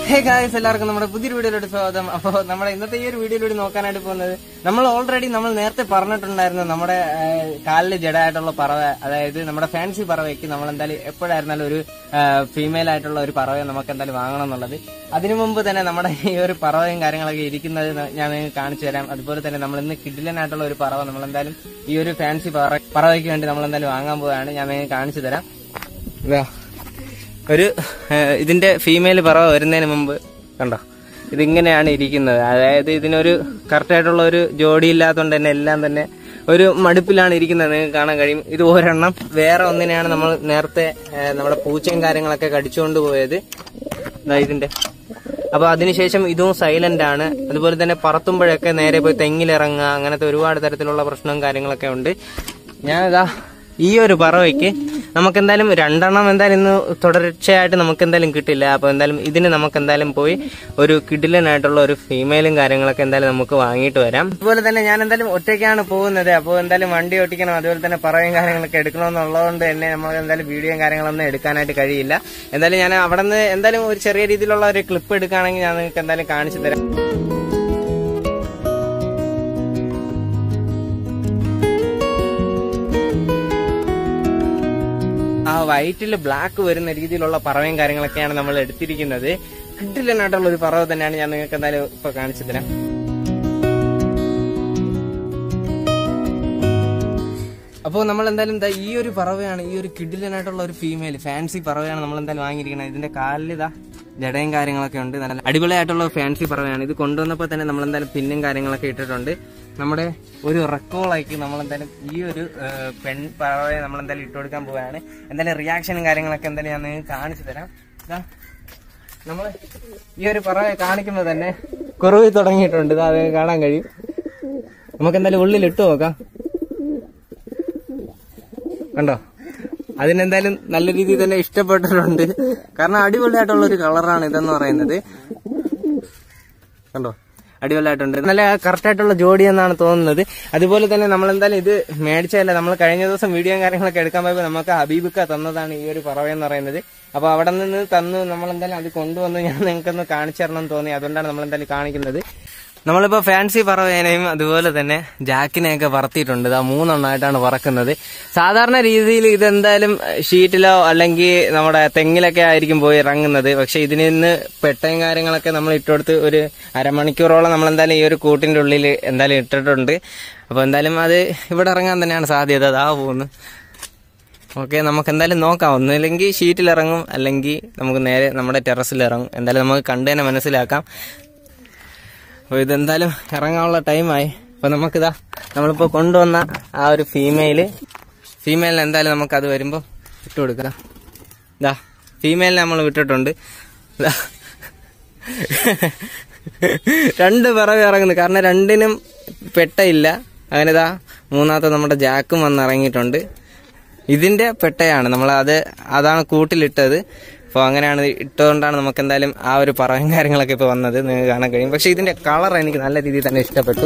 hey guys എല്ലാവർക്കും നമ്മുടെ പുതിയൊരു വീഡിയോയിലോട്ട് സ്വാഗതം അപ്പോൾ നമ്മുടെ ഇന്നത്തെ ഈ ഒരു വീഡിയോയിലൂടെ നോക്കാനായിട്ട് പോകുന്നത് നമ്മൾ ഓൾറെഡി നമ്മൾ നേരത്തെ പറഞ്ഞിട്ടുണ്ടായിരുന്നു നമ്മുടെ കാലിൽ ജഡായിട്ടുള്ള പറവ അതായത് നമ്മുടെ ഫാൻസി പറവയ്ക്ക് നമ്മൾ എന്തായാലും എപ്പോഴായിരുന്നാലും ഒരു ഫീമെയിൽ ആയിട്ടുള്ള ഒരു പറവയെ നമുക്ക് എന്തായാലും വാങ്ങണം എന്നുള്ളത് അതിനു മുമ്പ് തന്നെ നമ്മുടെ ഈ ഒരു പറവയും കാര്യങ്ങളൊക്കെ ഇരിക്കുന്നത് ഞാൻ നിങ്ങൾക്ക് കാണിച്ചു തരാം അതുപോലെ തന്നെ നമ്മൾ ഇന്ന് കിഡിലനായിട്ടുള്ള ഒരു പറവ നമ്മൾ എന്തായാലും ഈ ഒരു ഫാൻസി പറ പറവയ്ക്ക് വേണ്ടി നമ്മൾ എന്തായാലും വാങ്ങാൻ പോവുകയാണ് ഞാൻ നിങ്ങൾക്ക് കാണിച്ചു തരാം ഇതാ ഒരു ഏഹ്, ഇതിന്റെ ഫീമെയിൽ പറവ വരുന്നതിന് മുമ്പ് കണ്ടോ ഇതിങ്ങനെയാണ് ഇരിക്കുന്നത് അതായത് ഇതിനൊരു കറക്റ്റ് ആയിട്ടുള്ള ഒരു ജോഡി ഇല്ലാത്തതുകൊണ്ട് തന്നെ എല്ലാം തന്നെ ഒരു മടുപ്പിലാണ് ഇരിക്കുന്നത് നിങ്ങൾക്ക് കാണാൻ കഴിയും ഇത് ഒരെണ്ണം വേറെ ഒന്നിനെയാണ് നമ്മൾ നേരത്തെ ഏഹ്, നമ്മുടെ പൂച്ചയും കാര്യങ്ങളൊക്കെ കടിച്ചുകൊണ്ട് പോയത് ദാ ഇതിന്റെ അപ്പൊ അതിനുശേഷം ഇതും സൈലന്റ് ആണ് അതുപോലെ തന്നെ പറത്തുമ്പോഴൊക്കെ നേരെ പോയി തെങ്ങിലിറങ്ങുക അങ്ങനത്തെ ഒരുപാട് തരത്തിലുള്ള പ്രശ്നവും കാര്യങ്ങളൊക്കെ ഉണ്ട് ഞാനിതാ ഈ ഒരു പറവയ്ക്ക് നമുക്ക് എന്തായാലും രണ്ടെണ്ണം എന്തായാലും ഇന്ന് തുടർച്ചയായിട്ട് നമുക്ക് എന്തായാലും കിട്ടില്ല അപ്പൊ എന്തായാലും ഇതിന് നമുക്ക് എന്തായാലും പോയി ഒരു കിടിലനായിട്ടുള്ള ഒരു ഫീമെയിലും കാര്യങ്ങളൊക്കെ എന്തായാലും നമുക്ക് വാങ്ങിയിട്ട് വരാം അതുപോലെ തന്നെ ഞാൻ എന്തായാലും ഒറ്റയ്ക്കാണ് പോകുന്നത് അപ്പോൾ എന്തായാലും വണ്ടി ഓട്ടിക്കണം അതുപോലെ തന്നെ പറയും കാര്യങ്ങളൊക്കെ എടുക്കണമെന്നുള്ളതുകൊണ്ട് തന്നെ നമുക്ക് എന്തായാലും വീഡിയോയും കാര്യങ്ങളൊന്നും എടുക്കാനായിട്ട് കഴിയില്ല എന്തായാലും ഞാൻ അവിടെ നിന്ന് എന്തായാലും ഒരു ചെറിയ രീതിയിലുള്ള ഒരു ക്ലിപ്പ് എടുക്കുകയാണെങ്കിൽ ഞാൻ നിങ്ങൾക്ക് എന്തായാലും കാണിച്ചു തരാം ആ വൈറ്റിൽ ബ്ലാക്ക് വരുന്ന രീതിയിലുള്ള പറവയും കാര്യങ്ങളൊക്കെയാണ് നമ്മൾ എടുത്തിരിക്കുന്നത് കിട്ടില്ലനായിട്ടുള്ള ഒരു പറവ തന്നെയാണ് ഞാൻ നിങ്ങൾക്ക് എന്തായാലും ഇപ്പൊ കാണിച്ചു തരാം അപ്പോൾ നമ്മൾ എന്തായാലും ദാ ഈ ഒരു പറവയാണ് ഈ ഒരു കിഡിലനായിട്ടുള്ള ഒരു ഫീമെയിൽ ഫാൻസി പറവയാണ് നമ്മൾ എന്തായാലും വാങ്ങിയിരിക്കുന്നത് ഇതിന്റെ കാലിൽ ഇതാ ജടയും കാര്യങ്ങളൊക്കെ ഉണ്ട് നല്ല അടിപൊളിയായിട്ടുള്ള ഫാൻസി പറവയാണ് ഇത് കൊണ്ടുവന്നപ്പോൾ തന്നെ നമ്മൾ എന്തായാലും പിന്നും കാര്യങ്ങളൊക്കെ ഇട്ടിട്ടുണ്ട് നമ്മുടെ ഒരു റെക്കോളാക്കി നമ്മൾ എന്തായാലും ഈ ഒരു ഏഹ്, പെൺ പറവയെ നമ്മൾ എന്തായാലും ഇട്ട് കൊടുക്കാൻ പോവുകയാണ് എന്തായാലും റിയാക്ഷനും കാര്യങ്ങളൊക്കെ എന്തായാലും ഞാൻ നിങ്ങൾക്ക് കാണിച്ചു തരാം ഇതാ നമ്മൾ ഈ ഒരു പറവയെ കാണിക്കുമ്പോൾ തന്നെ കുറവ് തുടങ്ങിയിട്ടുണ്ട് ഇതാ അത് കാണാൻ കഴിയും നമുക്ക് എന്തായാലും ഉള്ളിൽ ഇട്ട് നോക്കാം കണ്ടോ അതിനെന്തായാലും നല്ല രീതിയിൽ തന്നെ ഇഷ്ടപ്പെട്ടിട്ടുണ്ട് കാരണം അടിപൊളിയായിട്ടുള്ള ഒരു കളറാണ് ഇതെന്ന് പറയുന്നത് കണ്ടോ അടിപൊളിയായിട്ടുണ്ട് നല്ല കറക്റ്റ് ആയിട്ടുള്ള ജോഡി എന്നാണ് തോന്നുന്നത് അതുപോലെ തന്നെ നമ്മൾ എന്തായാലും ഇത് മേടിച്ചതല്ല നമ്മൾ കഴിഞ്ഞ ദിവസം വീഡിയോയും കാര്യങ്ങളൊക്കെ എടുക്കാൻ പോയപ്പോൾ നമുക്ക് ഹബീബിക്ക തന്നതാണ് ഈ ഒരു പറവ എന്ന് പറയുന്നത് അപ്പൊ അവിടെ നിന്ന് തന്നു നമ്മൾ എന്തായാലും അത് കൊണ്ടുവന്ന് ഞാൻ നിങ്ങൾക്കൊന്ന് കാണിച്ചു തരണം എന്ന് തോന്നി അതുകൊണ്ടാണ് നമ്മൾ എന്തായാലും കാണിക്കുന്നത് നമ്മളിപ്പോ ഫാൻസി പറവേനെയും അതുപോലെ തന്നെ ജാക്കിനെയൊക്കെ പറത്തിയിട്ടുണ്ട് ഇതാ മൂന്നെണ്ണമായിട്ടാണ് പറക്കുന്നത് സാധാരണ രീതിയിൽ ഇതെന്തായാലും ഷീറ്റിലോ അല്ലെങ്കിൽ നമ്മുടെ തെങ്ങിലൊക്കെ ആയിരിക്കും പോയി ഇറങ്ങുന്നത് പക്ഷെ ഇതിൽ നിന്ന് പെട്ടയും കാര്യങ്ങളൊക്കെ നമ്മൾ ഇട്ടുകൊടുത്ത് ഒരു അരമണിക്കൂറോളം നമ്മൾ എന്തായാലും ഈ ഒരു കൂട്ടിന്റെ ഉള്ളിൽ എന്തായാലും ഇട്ടിട്ടുണ്ട് അപ്പൊ എന്തായാലും അത് ഇവിടെ ഇറങ്ങാൻ തന്നെയാണ് സാധ്യത അതാ പോകുന്നു ഓക്കെ നമുക്ക് എന്തായാലും നോക്കാം ഒന്നുമില്ലെങ്കിൽ ഷീറ്റിൽ ഇറങ്ങും അല്ലെങ്കിൽ നമുക്ക് നേരെ നമ്മുടെ ടെറസിൽ ഇറങ്ങും എന്തായാലും നമുക്ക് കണ്ടു തന്നെ മനസ്സിലാക്കാം അപ്പോൾ ഇതെന്തായാലും ഇറങ്ങാനുള്ള ടൈമായി അപ്പോൾ നമുക്കിതാ നമ്മളിപ്പോൾ കൊണ്ടുവന്ന ആ ഒരു ഫീമെയിൽ ഫീമെയിലിന് എന്തായാലും നമുക്ക് അത് വരുമ്പോൾ ഇട്ട് കൊടുക്കാം ഇതാ ഫീമെയിലിനെ നമ്മൾ വിട്ടിട്ടുണ്ട് ഇതാ രണ്ട് പിറകെ ഇറങ്ങുന്നു കാരണം രണ്ടിനും പെട്ടയില്ല അങ്ങനെ ഇതാ മൂന്നാമത്തെ നമ്മുടെ ജാക്കും വന്ന് ഇറങ്ങിയിട്ടുണ്ട് ഇതിന്റെ പെട്ടയാണ് നമ്മൾ അത് അതാണ് കൂട്ടിലിട്ടത് അപ്പോൾ അങ്ങനെയാണ് ഇട്ടുകൊണ്ടാണ് നമുക്ക് എന്തായാലും ആ ഒരു പറയും കാര്യങ്ങളൊക്കെ ഇപ്പോൾ വന്നത് നിങ്ങൾക്ക് കാണാൻ കഴിയും പക്ഷെ ഇതിന്റെ കളർ എനിക്ക് നല്ല രീതിയിൽ തന്നെ ഇഷ്ടപ്പെട്ടു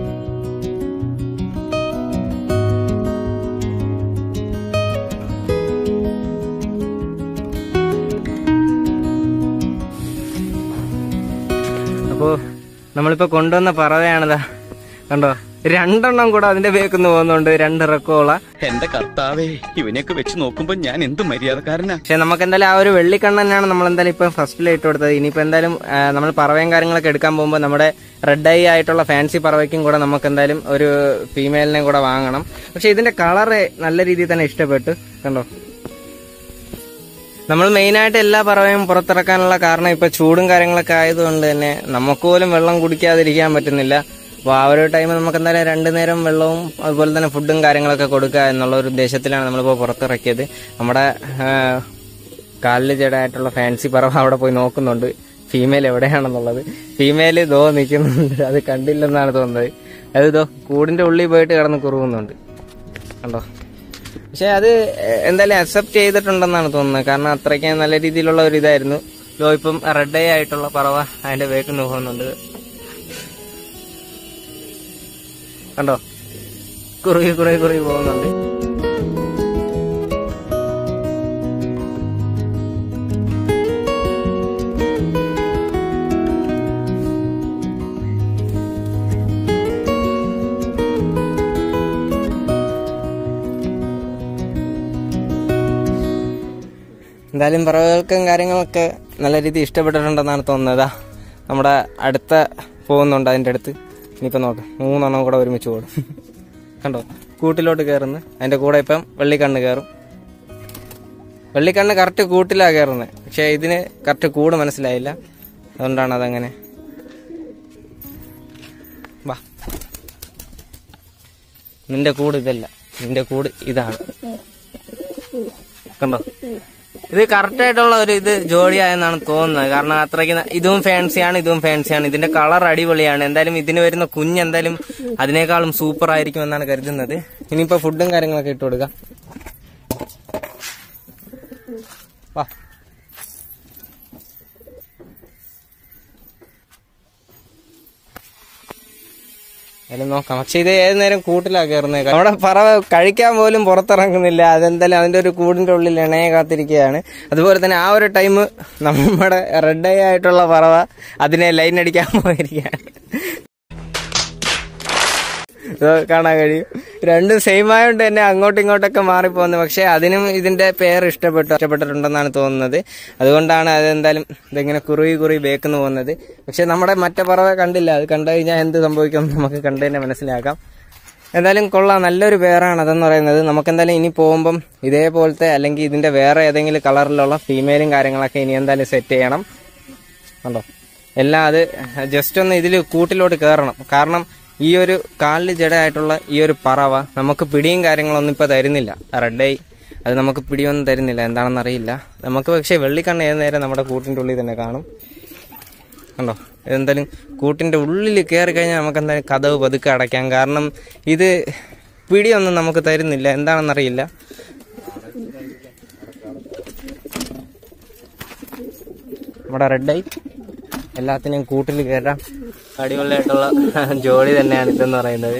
അപ്പോ നമ്മളിപ്പോ കൊണ്ടുവന്ന പറവയാണിതാ കണ്ടോ രണ്ടെണ്ണം കൂടെ അതിന്റെ ബേക്കുന്ന് പോകുന്നുണ്ട് രണ്ട് റെക്കോള എന്റെ കർത്താവേ ഇവനെയൊക്കെ വെച്ച് നോക്കുമ്പോ ഞാൻ എന്ത് മര്യാദക്കാരനാ പക്ഷെ നമുക്ക് എന്തായാലും ആ ഒരു വെള്ളിക്കണ്ണനാണ് നമ്മൾ എന്തായാലും ഇപ്പൊ ഫസ്റ്റിൽ ഇട്ട് കൊടുത്തത് ഇനിയിപ്പോ എന്തായാലും ആ, നമ്മൾ പറവയും കാര്യങ്ങളൊക്കെ എടുക്കാൻ പോകുമ്പോൾ നമ്മുടെ റെഡ് ഐ ആയിട്ടുള്ള ഫാൻസി പറവയ്ക്കും കൂടെ നമുക്ക് എന്തായാലും ഒരു ഫീമെയിലിനെ കൂടെ വാങ്ങണം പക്ഷെ ഇതിന്റെ കളറ് നല്ല രീതിയിൽ തന്നെ ഇഷ്ടപ്പെട്ടു കണ്ടോ നമ്മൾ മെയിനായിട്ട് എല്ലാ പറവയും പുറത്തിറക്കാനുള്ള കാരണം ഇപ്പൊ ചൂടും കാര്യങ്ങളൊക്കെ ആയതുകൊണ്ട് തന്നെ നമുക്ക് പോലും വെള്ളം കുടിക്കാതിരിക്കാൻ പറ്റുന്നില്ല അപ്പോൾ ആ ഒരു ടൈം നമുക്ക് എന്തായാലും രണ്ടു നേരം വെള്ളവും അതുപോലെ തന്നെ ഫുഡും കാര്യങ്ങളൊക്കെ കൊടുക്കുക എന്നുള്ള ഒരു ഉദ്ദേശത്തിലാണ് നമ്മളിപ്പോൾ പുറത്തിറക്കിയത് നമ്മുടെ ആ, കാലിൽ ജഡായിട്ടുള്ള ഫാൻസി പറവ അവിടെ പോയി നോക്കുന്നുണ്ട് ഫീമെയിൽ എവിടെയാണെന്നുള്ളത് ഫീമെയിൽ ദോ നിൽക്കുന്നുണ്ട് അത് കണ്ടില്ലെന്നാണ് തോന്നുന്നത് അത് ദോ കൂടിന്റെ ഉള്ളിൽ പോയിട്ട് കിടന്ന് കുറുകുന്നുണ്ട് കണ്ടോ പക്ഷെ അത് എന്തായാലും അക്സെപ്റ്റ് ചെയ്തിട്ടുണ്ടെന്നാണ് തോന്നുന്നത് കാരണം അത്രയ്ക്ക് നല്ല രീതിയിലുള്ള ഒരു ഇതായിരുന്നു ലോ ഇപ്പം റെഡ് ഐ ആയിട്ടുള്ള പറവ അതിന്റെ വേക്ക് നോക്കുന്നുണ്ട് കണ്ടോ കുറുകി കുറുകി കുറുകി പോകുന്നുണ്ട് എന്തായാലും പറവകൾക്കും കാര്യങ്ങളൊക്കെ നല്ല രീതിയിൽ ഇഷ്ടപ്പെട്ടിട്ടുണ്ടെന്നാണ് തോന്നുന്നത് ദാ നമ്മുടെ അടുത്ത പോകുന്നുണ്ട് അതിൻ്റെ അടുത്ത് ഇനിയിപ്പോൾ നോക്കാം മൂന്നെണ്ണം കൂടെ ഒരുമിച്ച് ഓടും കണ്ടോ കൂട്ടിലോട്ട് കയറുന്നു അതിൻ്റെ കൂടെ ഇപ്പം വെള്ളിക്കണ്ണ് കയറും വെള്ളിക്കണ്ണ് കറക്റ്റ് കൂട്ടിലാണ് കയറുന്നത് പക്ഷേ ഇതിന് കറക്റ്റ് കൂട് മനസ്സിലായില്ല അതുകൊണ്ടാണ് അതങ്ങനെ വാ നിന്റെ കൂട് ഇതല്ല നിന്റെ കൂട് ഇതാണ് കണ്ടോ ഇത് കറക്റ്റ് ആയിട്ടുള്ള ഒരു ഇത് ജോഡിയായെന്നാണ് തോന്നുന്നത് കാരണം അത്രയ്ക്ക് ന- ഇതും ഫാൻസിയാണ് ഇതും ഫാൻസിയാണ് ഇതിന്റെ കളർ അടിപൊളിയാണ് എന്തായാലും ഇതിന് വരുന്ന കുഞ്ഞ് എന്തായാലും അതിനേക്കാളും സൂപ്പർ ആയിരിക്കും എന്നാണ് കരുതുന്നത് ഇനിയിപ്പോ ഫുഡും കാര്യങ്ങളൊക്കെ ഇട്ട് കൊടുക്കാം വാ എന്തായാലും നോക്കാം പക്ഷെ ഇത് ഏത് നേരം കൂട്ടിലാ കയറുന്നത് നമ്മുടെ പറവ കഴിക്കാൻ പോലും പുറത്തിറങ്ങുന്നില്ല അതെന്തായാലും അതിന്റെ ഒരു കൂടിന്റെ ഉള്ളിൽ ഇണയെ കാത്തിരിക്കുകയാണ് അതുപോലെ തന്നെ ആ ഒരു ടൈം നമ്മുടെ റെഡ് ഐ ആയിട്ടുള്ള പറവ അതിനെ ലൈൻ അടിക്കാൻ പോയിരിക്കുകയാണ് ഇത് കാണാൻ കഴിയും രണ്ടും സെയിം ആയതുകൊണ്ട് തന്നെ അങ്ങോട്ടും ഇങ്ങോട്ടൊക്കെ മാറിപ്പോകുന്നത് പക്ഷെ അതിനും ഇതിന്റെ പേര് ഇഷ്ടപ്പെട്ടു ഇഷ്ടപ്പെട്ടിട്ടുണ്ടെന്നാണ് തോന്നുന്നത് അതുകൊണ്ടാണ് അതെന്തായാലും ഇതിങ്ങനെ കുറുകി കുറുകി ബേക്കുന്നു പോകുന്നത് പക്ഷെ നമ്മുടെ മറ്റേ പറവ കണ്ടില്ല അത് കണ്ടു കഴിഞ്ഞാൽ എന്ത് സംഭവിക്കും നമുക്ക് കണ്ടു തന്നെ മനസ്സിലാക്കാം എന്തായാലും കൊള്ളാം നല്ലൊരു പേരാണ് അതെന്ന് പറയുന്നത് നമുക്ക് എന്തായാലും ഇനി പോകുമ്പം ഇതേപോലത്തെ അല്ലെങ്കിൽ ഇതിന്റെ വേറെ ഏതെങ്കിലും കളറിലുള്ള ഫീമെയിലും കാര്യങ്ങളൊക്കെ ഇനി എന്തായാലും സെറ്റ് ചെയ്യണം കണ്ടോ എല്ലാം അത് ജസ്റ്റ് ഒന്ന് ഇതിൽ കൂട്ടിലോട്ട് കയറണം കാരണം ഈ ഒരു കാലിൽ ജഡമായിട്ടുള്ള ഈ ഒരു പറവ നമുക്ക് പിടിയും കാര്യങ്ങളൊന്നും ഇപ്പൊ തരുന്നില്ല റെഡ് ഐ അത് നമുക്ക് പിടിയൊന്നും തരുന്നില്ല എന്താണെന്ന് അറിയില്ല നമുക്ക് പക്ഷേ വെള്ളിക്കണ്ണ് ഏത് നേരം നമ്മുടെ കൂട്ടിന്റെ ഉള്ളിൽ തന്നെ കാണും കണ്ടോ എന്തായാലും കൂട്ടിന്റെ ഉള്ളിൽ കയറി കഴിഞ്ഞാൽ നമുക്ക് എന്തായാലും കഥവ് പതുക്കെ അടയ്ക്കാം കാരണം ഇത് പിടിയൊന്നും നമുക്ക് തരുന്നില്ല എന്താണെന്നറിയില്ല നമ്മുടെ റെഡ് ഐ എല്ലാത്തിനെയും കൂട്ടിൽ കയറാം അടിപൊളിയായിട്ടുള്ള ജോലി തന്നെയാണ് ഇതെന്ന് പറയുന്നത്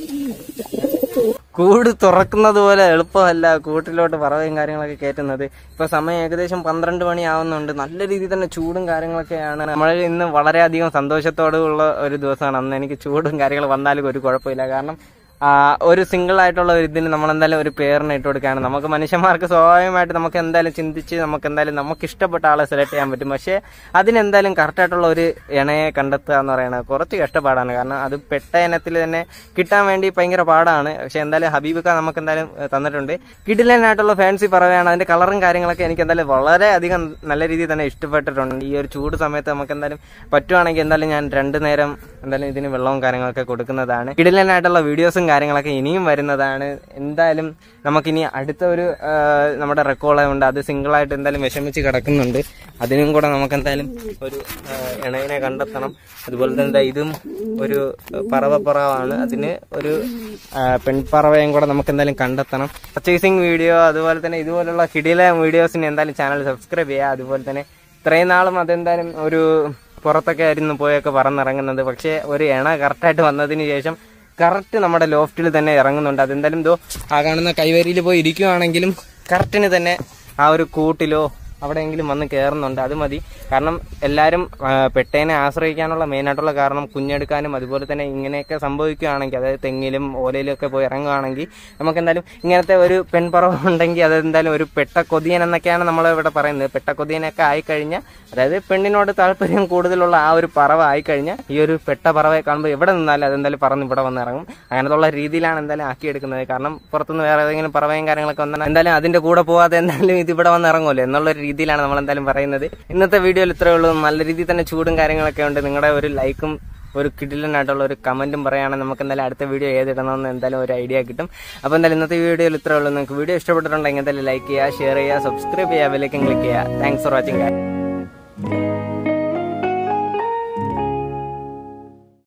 കൂട് തുറക്കുന്നത് പോലെ എളുപ്പമല്ല കൂട്ടിലോട്ട് പറവയും കാര്യങ്ങളൊക്കെ കയറ്റുന്നത് ഇപ്പൊ സമയം ഏകദേശം പന്ത്രണ്ട് മണി ആവുന്നുണ്ട് നല്ല രീതിയിൽ തന്നെ ചൂടും കാര്യങ്ങളൊക്കെയാണ് നമ്മൾ ഇന്ന് വളരെയധികം സന്തോഷത്തോടുള്ള ഒരു ദിവസമാണ് അന്ന് എനിക്ക് ചൂടും കാര്യങ്ങളും വന്നാലും ഒരു കുഴപ്പമില്ല കാരണം ആ, ഒരു സിംഗിൾ ആയിട്ടുള്ള ഒരു ഇതിന് നമ്മൾ എന്തായാലും ഒരു പേരിന് ഇട്ട് കൊടുക്കുകയാണ് നമുക്ക് മനുഷ്യന്മാർക്ക് സ്വാഭാവികമായിട്ട് നമുക്ക് എന്തായാലും ചിന്തിച്ച് നമുക്ക് എന്തായാലും നമുക്ക് ഇഷ്ടപ്പെട്ട ആളെ സെലക്ട് ചെയ്യാൻ പറ്റും പക്ഷേ അതിനെന്തായാലും കറക്റ്റ് ആയിട്ടുള്ള ഒരു ഇണയെ കണ്ടെത്തുക എന്ന് പറയുന്നത് കുറച്ച് കഷ്ടപ്പാടാണ് കാരണം അത് പെട്ട ഇനത്തിൽ തന്നെ കിട്ടാൻ വേണ്ടി ഭയങ്കര പാടാണ് പക്ഷെ എന്തായാലും ഹബീബ് ഖാൻ നമുക്ക് എന്തായാലും ഏഹ്, തന്നിട്ടുണ്ട് കിടിലനായിട്ടുള്ള ഫാൻസി പറവയാണ് അതിന്റെ കളറും കാര്യങ്ങളൊക്കെ എനിക്ക് എന്തായാലും വളരെ അധികം നല്ല രീതിയിൽ തന്നെ ഇഷ്ടപ്പെട്ടിട്ടുണ്ട് ഈ ഒരു ചൂട് സമയത്ത് നമുക്ക് എന്തായാലും പറ്റുവാണെങ്കിൽ എന്തായാലും ഞാൻ രണ്ടു നേരം എന്തായാലും ഇതിന് വെള്ളവും കാര്യങ്ങളൊക്കെ കൊടുക്കുന്നതാണ് കിടിലനായിട്ടുള്ള വീഡിയോസും കാര്യങ്ങളൊക്കെ ഇനിയും വരുന്നതാണ് എന്തായാലും നമുക്കിനി അടുത്ത ഒരു ആ, നമ്മുടെ റെക്കോർഡ് ഉണ്ട് അത് സിംഗിളായിട്ട് എന്തായാലും വിഷമിച്ച് കിടക്കുന്നുണ്ട് അതിനും കൂടെ നമുക്ക് എന്തായാലും ഒരു ആ, ഇണയിനെ കണ്ടെത്തണം അതുപോലെ തന്നെ ദാ ഇതും ഒരു പറവപ്പറവാണ് അതിന് ഒരു ആ, പെൺപറവയും കൂടെ നമുക്ക് എന്തായാലും കണ്ടെത്തണം പർച്ചേസിങ് വീഡിയോ അതുപോലെ തന്നെ ഇതുപോലുള്ള കിടില വീഡിയോസിന് എന്തായാലും ചാനൽ സബ്സ്ക്രൈബ് ചെയ്യുക അതുപോലെ തന്നെ ഇത്രയും നാളും അതെന്തായാലും ഒരു പുറത്തൊക്കെ ആയിരുന്നു പോയൊക്കെ പറന്നിറങ്ങുന്നത് പക്ഷേ ഒരു ഇണ കറക്റ്റായിട്ട് വന്നതിന് ശേഷം കറക്റ്റ് നമ്മുടെ ലോഫ്റ്റിൽ തന്നെ ഇറങ്ങുന്നുണ്ട് അതെന്തായാലും ഇതോ ആ കാണുന്ന കൈവരിയിൽ പോയി ഇരിക്കുവാണെങ്കിലും കറക്റ്റിന് തന്നെ ആ ഒരു കൂട്ടിലോ അവിടെയെങ്കിലും വന്ന് കയറുന്നുണ്ട് അത് മതി കാരണം എല്ലാവരും ആ, പെട്ടേനെ ആശ്രയിക്കാനുള്ള മെയിനായിട്ടുള്ള കാരണം കുഞ്ഞെടുക്കാനും അതുപോലെ തന്നെ ഇങ്ങനെയൊക്കെ സംഭവിക്കുകയാണെങ്കിൽ അതായത് തെങ്ങിലും ഓലയിലും ഒക്കെ പോയി ഇറങ്ങുകയാണെങ്കിൽ നമുക്ക് എന്തായാലും ഇങ്ങനത്തെ ഒരു പെൺപറവ് ഉണ്ടെങ്കിൽ അതെന്തായാലും ഒരു പെട്ടക്കൊതിയൻ എന്നൊക്കെയാണ് നമ്മൾ ഇവിടെ പറയുന്നത് പെട്ടക്കൊതിയനൊക്കെ ആയിക്കഴിഞ്ഞാൽ അതായത് പെണ്ണിനോട് താല്പര്യം കൂടുതലുള്ള ആ ഒരു പറവ ആയിക്കഴിഞ്ഞാൽ ഈ ഒരു പെട്ട പറവയെ കാണുമ്പോൾ എവിടെ നിന്നാലും അതെന്തായാലും പറന്ന് ഇവിടെ വന്ന് ഇറങ്ങും അങ്ങനത്തുള്ള രീതിയിലാണ് എന്തായാലും ആക്കിയെടുക്കുന്നത് കാരണം പുറത്തുനിന്ന് വേറെ ഏതെങ്കിലും പറവയും കാര്യങ്ങളൊക്കെ വന്നാൽ എന്തായാലും അതിന്റെ കൂടെ പോകാതെ എന്തായാലും ഇത് ഇവിടെ വന്ന് ഇറങ്ങുമല്ലോ എന്നുള്ള ഒരു രീതിയിലാണ് നമ്മൾ എന്തായാലും പറയുന്നത് ഇന്നത്തെ വീഡിയോയിൽ ഇത്രയേ ഉള്ളൂ നല്ല രീതിയിൽ തന്നെ ചൂടും കാര്യങ്ങളൊക്കെ ഉണ്ട് നിങ്ങളുടെ ഒരു ലൈക്കും ഒരു കിടിലനായിട്ടുള്ള ഒരു കമന്റും പറയുകയാണെങ്കിൽ നമുക്ക് എന്തായാലും അടുത്ത വീഡിയോ ഏതിടണമെന്ന് എന്തായാലും ഒരു ഐഡിയ കിട്ടും അപ്പോൾ എന്തായാലും ഇന്നത്തെ വീഡിയോയിൽ ഇത്രയേ ഉള്ളൂ നിങ്ങൾക്ക് വീഡിയോ ഇഷ്ടപ്പെട്ടിട്ടുണ്ടെങ്കിൽ എന്തായാലും ലൈക്ക് ചെയ്യുക ഷെയർ ചെയ്യുക സബ്സ്ക്രൈബ് ചെയ്യുക ബെല്ലൈക്കൻ ക്ലിക്ക് ചെയ്യുക താങ്ക്സ് ഫോർ വാച്ചിങ്